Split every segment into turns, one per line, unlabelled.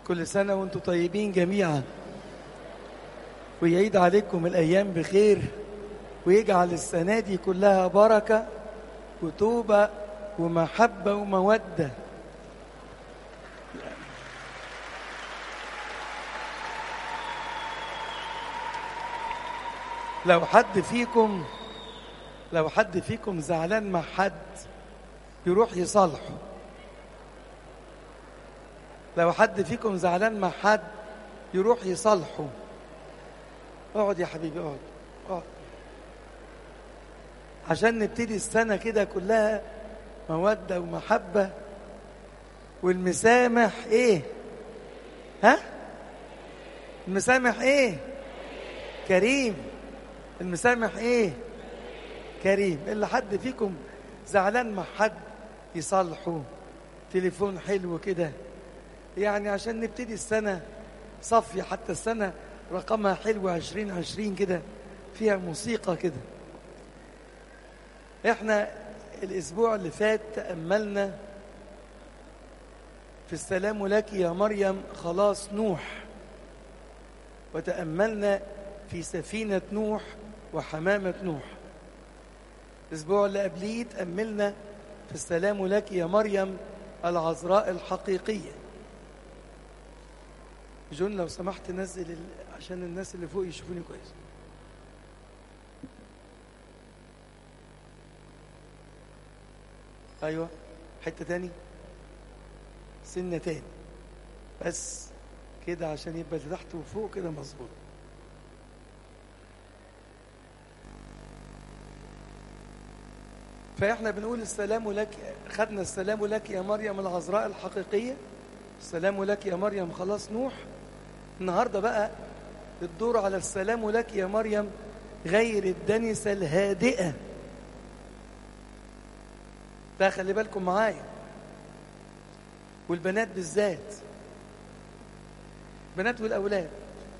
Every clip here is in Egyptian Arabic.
كل سنة وانتم طيبين جميعا ويعيد عليكم الأيام بخير ويجعل السنة دي كلها بركة وتوبة ومحبة ومودة لو حد فيكم لو حد فيكم زعلان مع حد يروح يصالحه لو حد فيكم زعلان مع حد يروح يصالحه اقعد يا حبيبي اقعد اقعد عشان نبتدي السنة كده كلها مودة ومحبة والمسامح ايه ها المسامح ايه كريم المسامح ايه كريم اللي حد فيكم زعلان مع حد يصالحه تليفون حلو كده يعني عشان نبتدي السنة صافية حتى السنة رقمها حلو عشرين عشرين كده فيها موسيقى كده احنا الاسبوع اللي فات تأملنا في السلام لك يا مريم خلاص نوح وتأملنا في سفينة نوح وحمامة نوح الأسبوع اللي قبليه تأملنا في السلام لك يا مريم العذراء الحقيقية جون لو سمحت نزل ال... عشان الناس اللي فوق يشوفوني كويس أيوة حتة تاني سنة تاني بس كده عشان يبقى اللي تحت وفوق كده مظبوط فاحنا بنقول السلام لك خدنا السلام لك يا مريم العذراء الحقيقية السلام لك يا مريم خلاص نوح النهاردة بقى الدور على السلام لك يا مريم غير الدنسة الهادئة لا خلي بالكم معايا والبنات بالذات البنات والأولاد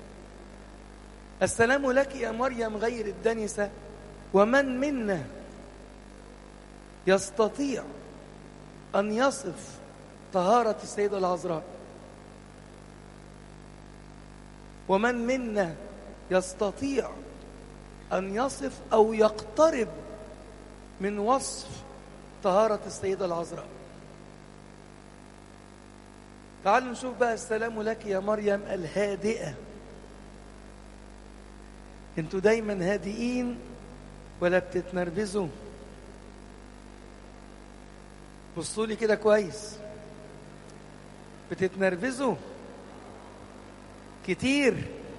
السلام لك يا مريم غير الدنسة ومن منا يستطيع أن يصف طهارة السيدة العذراء ومن منا يستطيع أن يصف أو يقترب من وصف طهارة السيدة العذراء تعالوا نشوف بقى السلام لك يا مريم الهادئة انتوا دايما هادئين ولا بتتنرفزوا بصوا لي كده كويس بتتنرفزوا كتير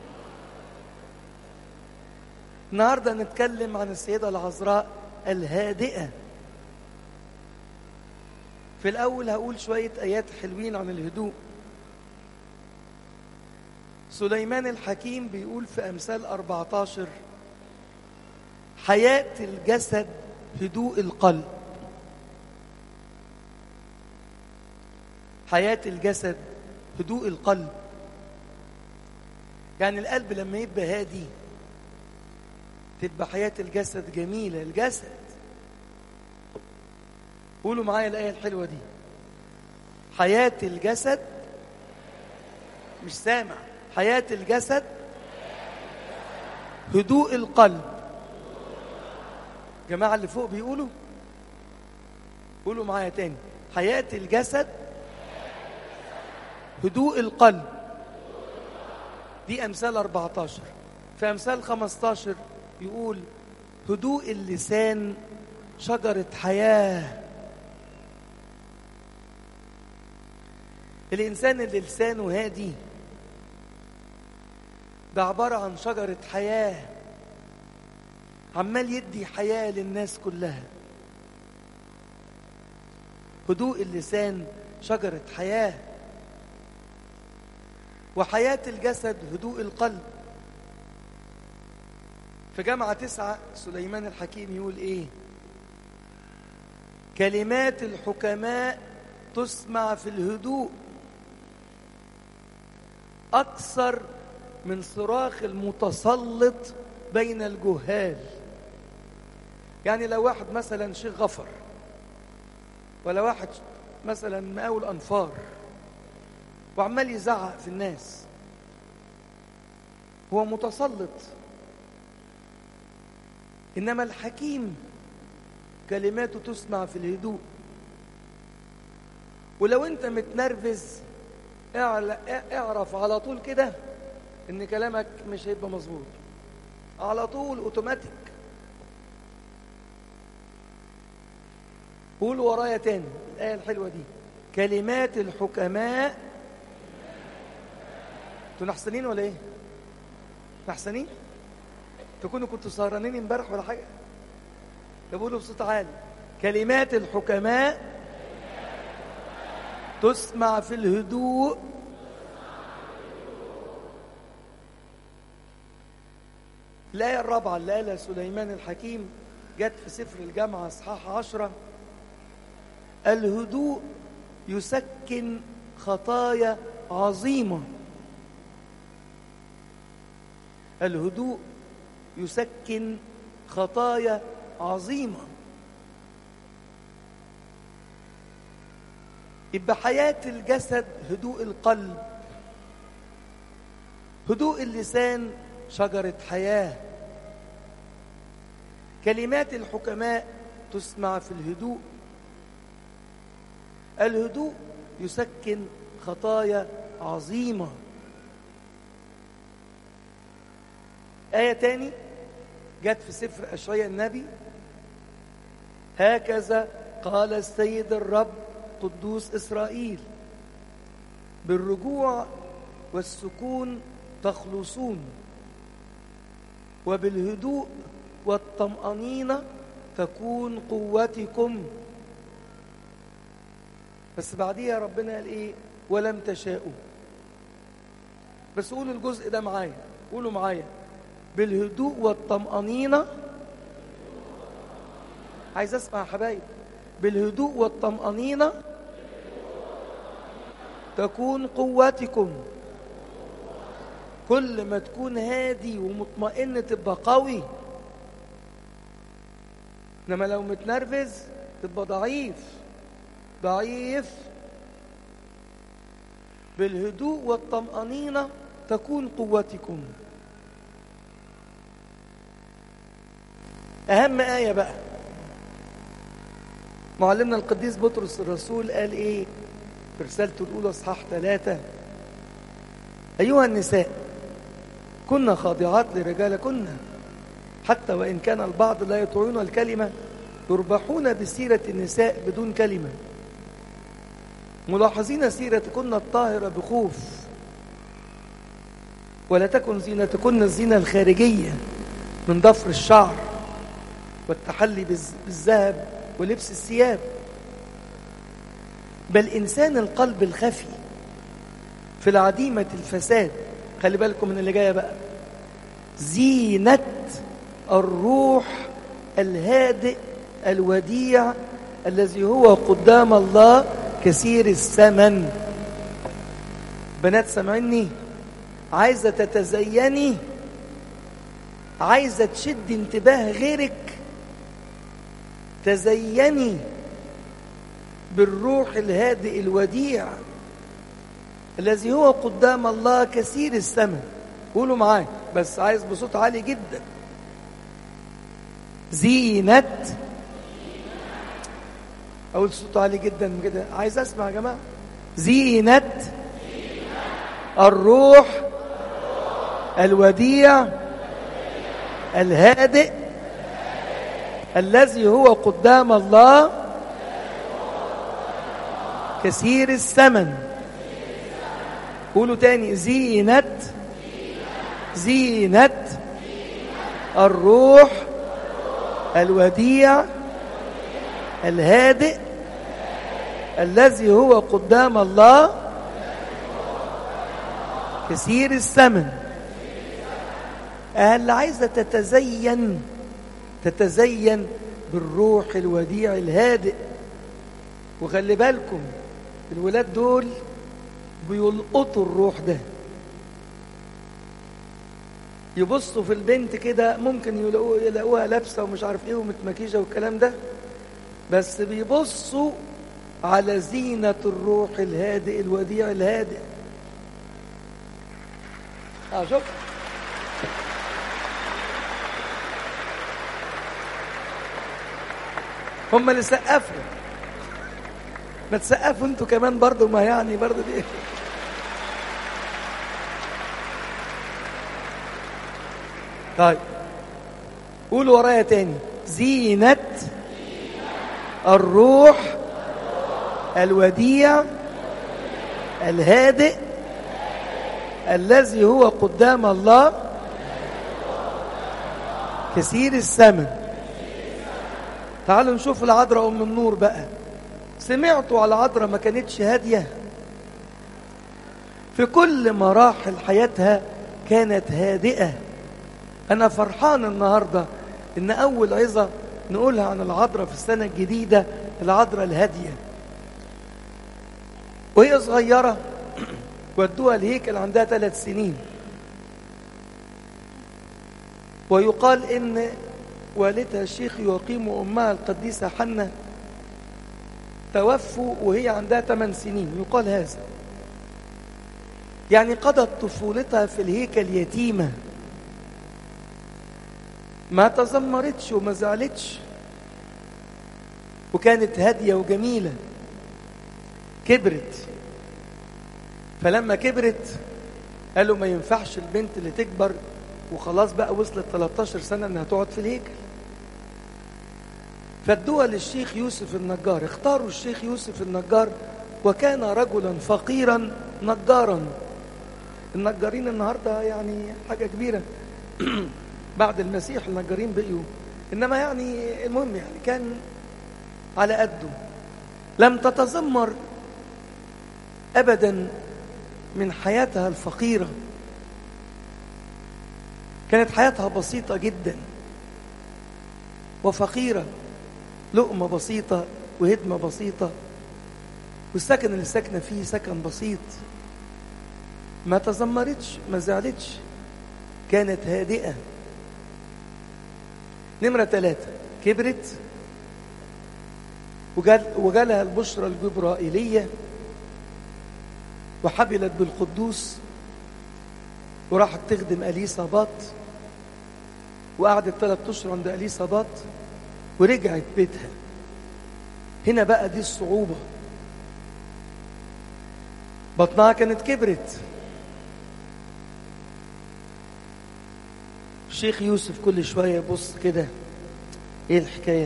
النهارده نتكلم عن السيده العذراء الهادئه في الاول هقول شويه ايات حلوين عن الهدوء سليمان الحكيم بيقول في امثال 14 حياه الجسد هدوء القلب حياة الجسد هدوء القلب يعني القلب لما يبقى هادي تبقى حياة الجسد جميلة الجسد قولوا معايا الآية الحلوة دي حياة الجسد مش سامع حياة الجسد هدوء القلب جماعة اللي فوق بيقولوا قولوا معايا تاني حياة الجسد هدوء القلب دي أمثال 14 في أمثال 15 يقول هدوء اللسان شجرة حياة الإنسان اللي لسانه هادي ده عبارة عن شجرة حياة عمال يدي حياة للناس كلها هدوء اللسان شجرة حياه وحياة الجسد هدوء القلب في جامعة تسعة سليمان الحكيم يقول ايه كلمات الحكماء تسمع في الهدوء أكثر من صراخ المتسلط بين الجهال يعني لو واحد مثلا شيخ غفر ولا واحد مثلا مقاول أنفار وعمال يزعق في الناس هو متسلط انما الحكيم كلماته تسمع في الهدوء ولو انت متنرفز اعرف على طول كده ان كلامك مش هيبقى مظبوط على طول اوتوماتيك قول ورايا تاني الآية الحلوة دي كلمات الحكماء انتوا نحسنين ولا ايه نحسنين تكونوا كنتوا سهرانين امبارح ولا حاجة تقولوا بصوت عالي كلمات الحكماء تسمع في الهدوء الآية الرابعة اللي قالها سليمان الحكيم جت في سفر الجامعة اصحاح عشرة الهدوء يسكن خطايا عظيمة الهدوء يسكن خطايا عظيمة يبقى حياة الجسد هدوء القلب هدوء اللسان شجرة حياة كلمات الحكماء تسمع في الهدوء الهدوء يسكن خطايا عظيمة آية تاني جت في سفر أشعياء النبي هكذا قال السيد الرب قدوس إسرائيل بالرجوع والسكون تخلصون وبالهدوء والطمأنينة تكون قوتكم بس بعديها ربنا قال ايه ولم تشاءوا بس قولوا الجزء ده معايا قولوا معايا بالهدوء والطمأنينة عايز اسمع يا حبايب بالهدوء والطمأنينة تكون قوتكم كل ما تكون هادي ومطمئن تبقى قوي انما لو متنرفز تبقى ضعيف ضعيف بالهدوء والطمأنينة تكون قوتكم أهم آية بقى معلمنا القديس بطرس الرسول قال إيه في رسالته الأولى اصحاح ثلاثة أيها النساء كنا خاضعات لرجالكن حتى وإن كان البعض لا يطيعون الكلمة يربحون بسيرة النساء بدون كلمة ملاحظين سيرتكن الطاهرة بخوف ولا تكن زينتكن الزينة الخارجية من ضفر الشعر والتحلي بالذهب ولبس الثياب بل إنسان القلب الخفي في العديمة الفساد خلي بالكم من اللي جاية بقى زينة الروح الهادئ الوديع الذي هو قدام الله كثير الثمن بنات سامعيني عايزة تتزيني عايزة تشد انتباه غيرك تزيني بالروح الهادئ الوديع الذي هو قدام الله كثير الثمن قولوا معايا بس عايز بصوت عالي جدا زينة أقول صوت عالي جدا كده عايز أسمع يا جماعة زينة الروح الوديع الهادئ الذي هو قدام الله كثير الثمن قولوا تاني زينة زينة الروح الوديع الهادئ الذي هو قدام الله كثير الثمن اللي عايزة تتزين تتزين بالروح الوديع الهادئ وخلي بالكم الولاد دول بيلقطوا الروح ده يبصوا في البنت كده ممكن يلاقوها, يلاقوها لابسه ومش عارف ايه ومتمكيجه والكلام ده بس بيبصوا على زينة الروح الهادئ الوديع الهادئ اه شوف هم اللي سقفوا ما تسقفوا انتوا كمان برضو ما يعني برضو دي طيب قولوا ورايا تاني زينة الروح الوديع الهادئ الذي هو قدام الله كثير الثمن تعالوا نشوف العذراء ام النور بقى سمعتوا على العذراء ما كانتش هاديه في كل مراحل حياتها كانت هادئه انا فرحان النهارده ان اول عظه نقولها عن العذراء في السنه الجديده العذراء الهاديه وهي صغيره ودوها الهيكل عندها ثلاث سنين ويقال ان والدها الشيخ يقيم وامها القديسه حنه توفوا وهي عندها ثمان سنين يقال هذا يعني قضت طفولتها في الهيكل يتيمه ما تذمرتش وما زعلتش وكانت هاديه وجميله كبرت فلما كبرت قالوا ما ينفعش البنت اللي تكبر وخلاص بقى وصلت 13 سنة انها تقعد في الهيكل فادوها للشيخ يوسف النجار اختاروا الشيخ يوسف النجار وكان رجلا فقيرا نجارا النجارين النهاردة يعني حاجة كبيرة بعد المسيح النجارين بقيوا إنما يعني المهم يعني كان على قده لم تتذمر أبدا من حياتها الفقيرة كانت حياتها بسيطة جدا وفقيرة لقمة بسيطة وهدمة بسيطة والسكن اللي ساكنة فيه سكن بسيط ما تذمرتش ما زعلتش كانت هادئة نمرة ثلاثة كبرت وجال وجالها البشرى الجبرائيلية وحبلت بالقدوس وراحت تخدم أليصابات وقعدت ثلاث أشهر عند أليصابات ورجعت بيتها هنا بقى دي الصعوبة بطنها كانت كبرت الشيخ يوسف كل شوية يبص كده ايه الحكاية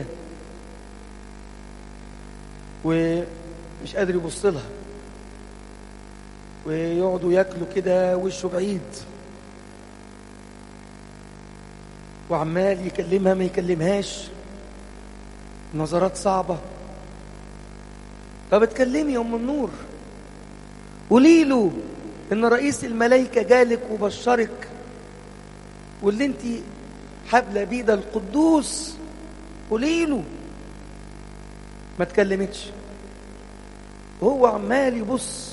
ومش قادر يبص لها ويقعدوا ياكلوا كده وشه بعيد وعمال يكلمها ما يكلمهاش نظرات صعبة طب اتكلمي يا ام النور قولي له ان رئيس الملائكة جالك وبشرك واللي انت حابله بيه ده القدوس قولي له ما اتكلمتش وهو عمال يبص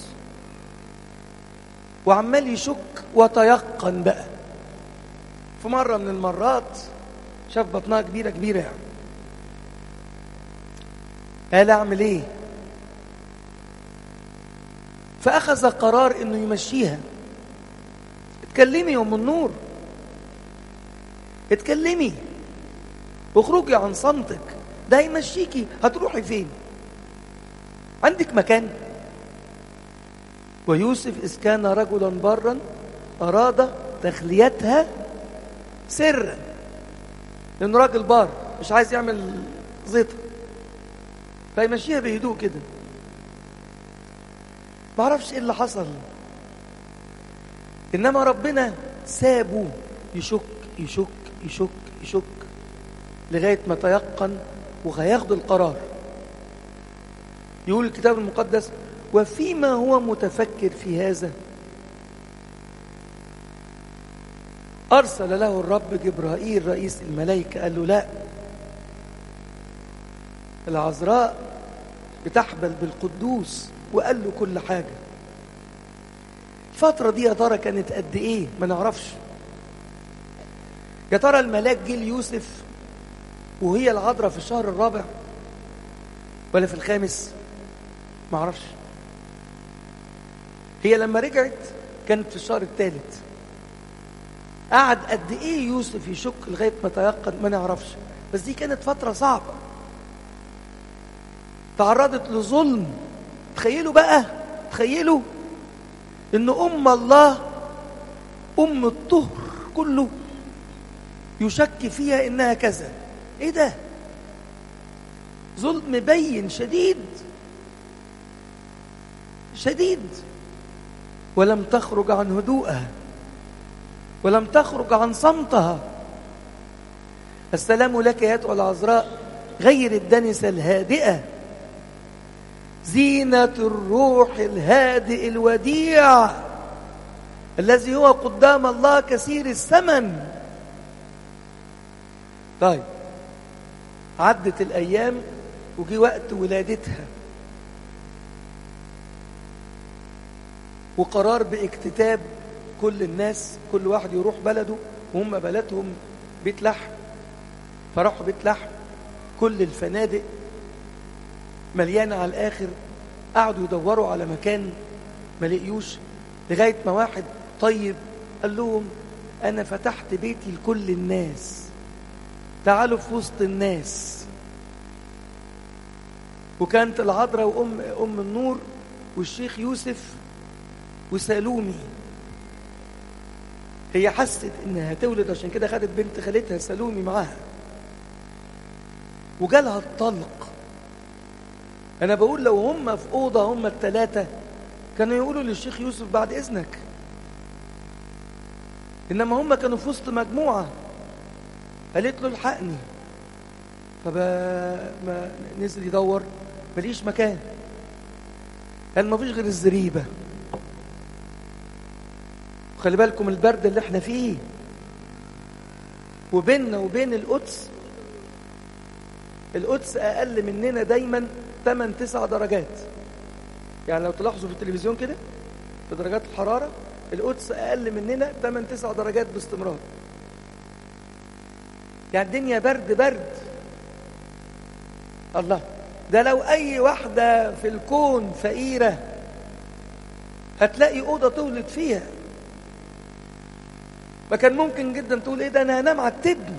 وعمال يشك وتيقن بقى في مرة من المرات شاف بطنها كبيرة كبيرة يعني قال أعمل إيه فأخذ قرار إنه يمشيها اتكلمي يا أم النور اتكلمي واخرجي عن صمتك ده هيمشيكي هتروحي فين عندك مكان ويوسف إذ كان رجلا برا أراد تخليتها سرا لأنه راجل بار مش عايز يعمل زيطة فيمشيها بهدوء كده ما اعرفش ايه اللي حصل انما ربنا سابه يشك يشك يشك يشك لغايه ما تيقن وهياخد القرار يقول الكتاب المقدس وفيما هو متفكر في هذا أرسل له الرب جبرائيل رئيس الملائكة قال له لا العذراء بتحبل بالقدوس وقال له كل حاجة الفترة دي يا ترى كانت قد إيه ما نعرفش يا ترى الملاك جه ليوسف وهي العذراء في الشهر الرابع ولا في الخامس ما اعرفش هي لما رجعت كانت في الشهر الثالث قعد قد ايه يوسف يشك لغايه ما تيقن ما نعرفش بس دي كانت فتره صعبه تعرضت لظلم تخيلوا بقى تخيلوا ان ام الله ام الطهر كله يشك فيها انها كذا ايه ده ظلم بين شديد شديد ولم تخرج عن هدوءها ولم تخرج عن صمتها السلام لك يا العذراء غير الدنسة الهادئة زينة الروح الهادئ الوديع الذي هو قدام الله كثير الثمن طيب عدت الأيام وجي وقت ولادتها وقرار باكتتاب كل الناس كل واحد يروح بلده وهم بلدهم بيت لحم فراحوا بيت لحم كل الفنادق مليانة على الآخر قعدوا يدوروا على مكان ما لقيوش لغاية ما واحد طيب قال لهم أنا فتحت بيتي لكل الناس تعالوا في وسط الناس وكانت العذراء وأم أم النور والشيخ يوسف وسالومي هي حست انها هتولد عشان كده خدت بنت خالتها سالومي معاها وجالها الطلق انا بقول لو هم في اوضه هم الثلاثه كانوا يقولوا للشيخ يوسف بعد اذنك انما هم كانوا في وسط مجموعه قالت له الحقني فما نزل يدور مليش مكان قال ما فيش غير الزريبه خلي بالكم البرد اللي احنا فيه وبيننا وبين القدس القدس اقل مننا دايما 8 9 درجات يعني لو تلاحظوا في التلفزيون كده في درجات الحراره القدس اقل مننا 8 9 درجات باستمرار يعني الدنيا برد برد الله ده لو اي واحده في الكون فقيره هتلاقي اوضه تولد فيها فكان ممكن جدا تقول ايه ده انا هنام على التبن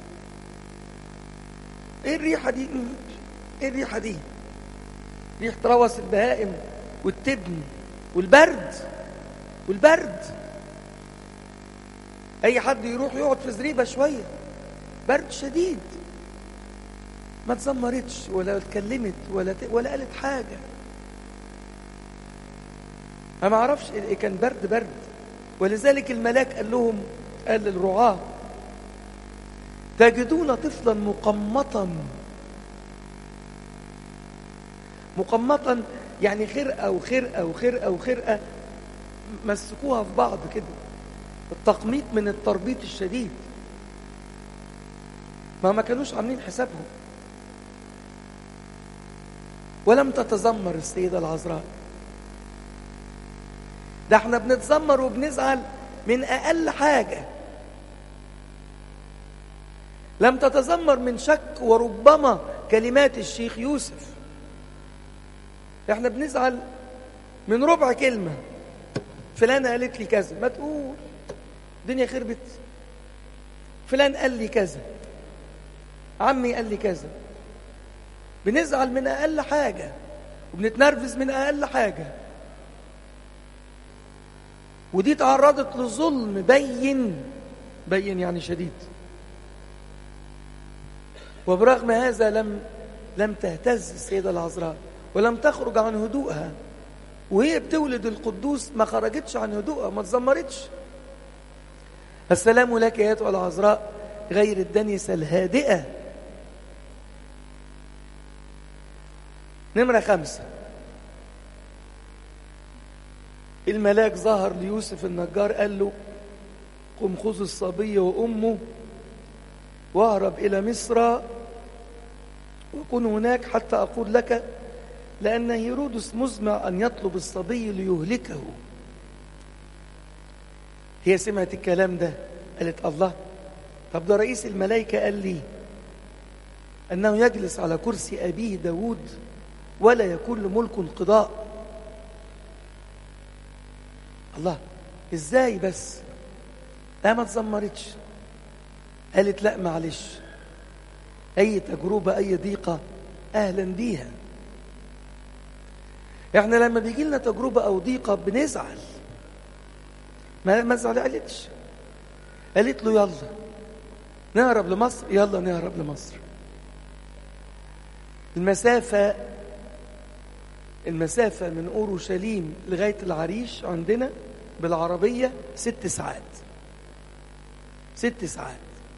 ايه الريحه دي ايه الريحه دي ريحه روث البهائم والتبن والبرد والبرد اي حد يروح يقعد في زريبه شويه برد شديد ما تزمرتش ولا اتكلمت ولا ت... ولا قالت حاجه انا ما اعرفش إيه كان برد برد ولذلك الملاك قال لهم قال للرعاة تجدون طفلا مقمطا مقمطا يعني خرقة وخرقة وخرقة وخرقة مسكوها في بعض كده التقميط من التربيط الشديد ما ما كانوش عاملين حسابهم ولم تتذمر السيدة العذراء ده احنا بنتذمر وبنزعل من أقل حاجة لم تتذمر من شك وربما كلمات الشيخ يوسف احنا بنزعل من ربع كلمة فلانة قالت لي كذا ما تقول الدنيا خربت فلان قال لي كذا عمي قال لي كذا بنزعل من أقل حاجة وبنتنرفز من أقل حاجة ودي تعرضت لظلم بين بين يعني شديد وبرغم هذا لم لم تهتز السيدة العذراء ولم تخرج عن هدوءها وهي بتولد القدوس ما خرجتش عن هدوءها ما تزمرتش السلام لك يا أيتها العذراء غير الدنسة الهادئة نمرة خمسة الملاك ظهر ليوسف النجار قال له قم خذ الصبي وأمه واهرب إلى مصر وكن هناك حتى أقول لك لأن هيرودس مزمع أن يطلب الصبي ليهلكه هي سمعت الكلام ده قالت الله طب ده رئيس الملائكة قال لي أنه يجلس على كرسي أبيه داود ولا يكون لملك انقضاء الله ازاي بس لا ما اتذمرتش قالت لا معلش اي تجربه اي ضيقه اهلا بيها احنا لما بيجي لنا تجربه او ضيقه بنزعل ما ما زعلتش قالت له يلا نهرب لمصر يلا نهرب لمصر المسافة المسافة من أورشليم لغاية العريش عندنا بالعربية ست ساعات ست ساعات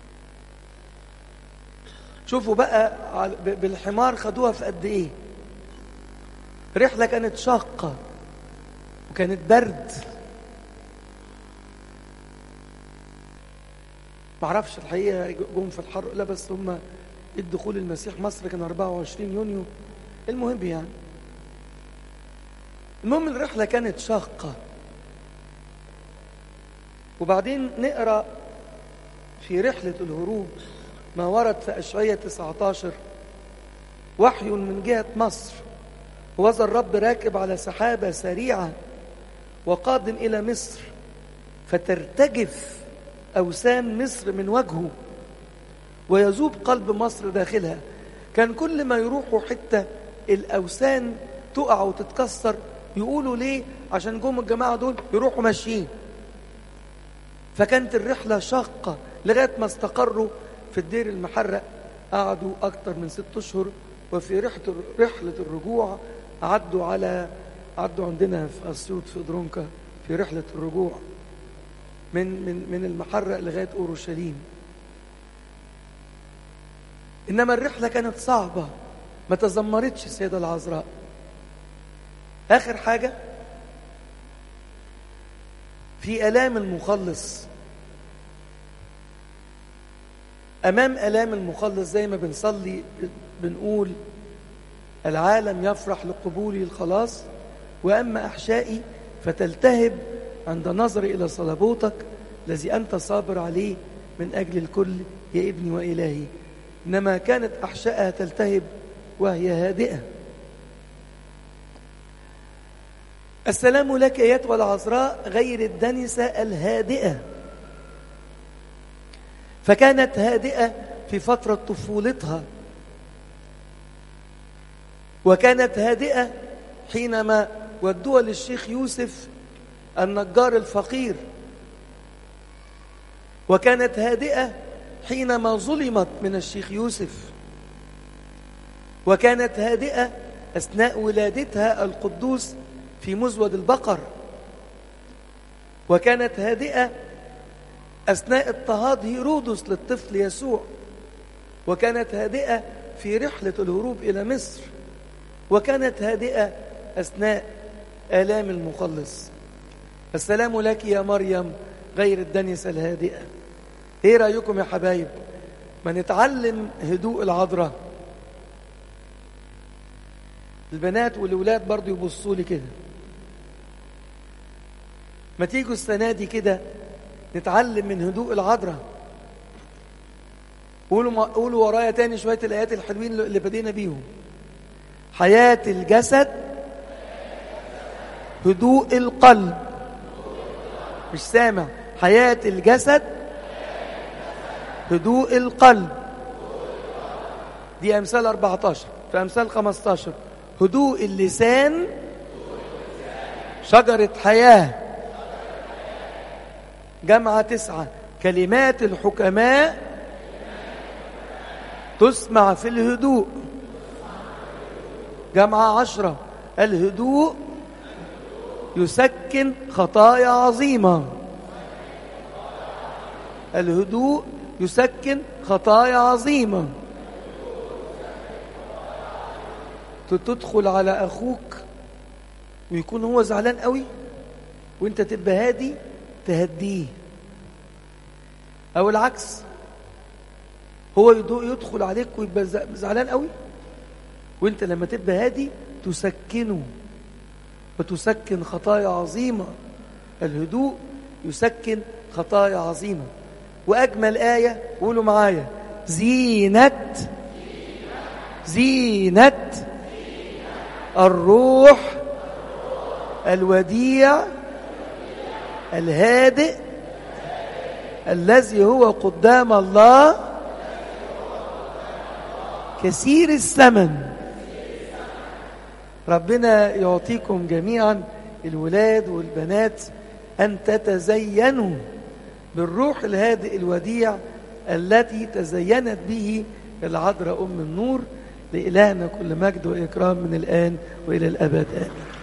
شوفوا بقى بالحمار خدوها في قد ايه رحلة كانت شاقة وكانت برد معرفش الحقيقة جم في الحر لا بس هم الدخول المسيح مصر كان 24 يونيو المهم يعني المهم الرحلة كانت شاقة وبعدين نقرأ في رحلة الهروب ما ورد في أشعية 19 وحي من جهة مصر وذا الرب راكب على سحابة سريعة وقادم إلى مصر فترتجف أوسان مصر من وجهه ويذوب قلب مصر داخلها كان كل ما يروحوا حتة الأوسان تقع وتتكسر يقولوا ليه عشان جم الجماعة دول يروحوا ماشيين فكانت الرحلة شاقة لغاية ما استقروا في الدير المحرق قعدوا أكتر من ست أشهر وفي رحلة رحلة الرجوع عدوا على عدوا عندنا في أسيوط في درونكا في رحلة الرجوع من من من المحرق لغاية أورشليم إنما الرحلة كانت صعبة ما تذمرتش السيدة العذراء آخر حاجة في آلام المخلص أمام آلام المخلص زي ما بنصلي بنقول العالم يفرح لقبولي الخلاص وأما أحشائي فتلتهب عند نظري إلى صلبوتك الذي أنت صابر عليه من أجل الكل يا ابني وإلهي إنما كانت أحشائها تلتهب وهي هادئة السلام لك أيتها العذراء غير الدنسة الهادئة فكانت هادئة في فترة طفولتها وكانت هادئة حينما ودوها للشيخ يوسف النجار الفقير وكانت هادئة حينما ظلمت من الشيخ يوسف وكانت هادئة أثناء ولادتها القدوس في مزود البقر وكانت هادئة أثناء اضطهاد هيرودس للطفل يسوع وكانت هادئة في رحلة الهروب إلى مصر وكانت هادئة أثناء آلام المخلص السلام لك يا مريم غير الدنسة الهادئة ايه رأيكم يا حبايب ما نتعلم هدوء العذراء البنات والولاد برضو يبصوا لي كده ما تيجوا السنة دي كده نتعلم من هدوء العذراء قولوا ما قولوا ورايا تاني شوية الآيات الحلوين اللي بدينا بيهم حياة الجسد هدوء القلب مش سامع حياة الجسد هدوء القلب دي أمثال 14 في أمثال 15 هدوء اللسان شجرة حياة جمعة تسعة كلمات الحكماء تسمع في الهدوء جمعة عشرة الهدوء يسكن خطايا عظيمة الهدوء يسكن خطايا عظيمة تدخل على أخوك ويكون هو زعلان قوي وانت تبقى هادي تهديه أو العكس هو يدخل عليك ويبقى زعلان قوي وانت لما تبقى هادي تسكنه وتسكن خطايا عظيمة الهدوء يسكن خطايا عظيمة وأجمل آية قولوا معايا زينة زينة الروح الوديع الهادئ الذي هو قدام الله كثير الثمن ربنا يعطيكم جميعا الولاد والبنات أن تتزينوا بالروح الهادئ الوديع التي تزينت به العذراء أم النور لإلهنا كل مجد وإكرام من الآن وإلى الأبد آمين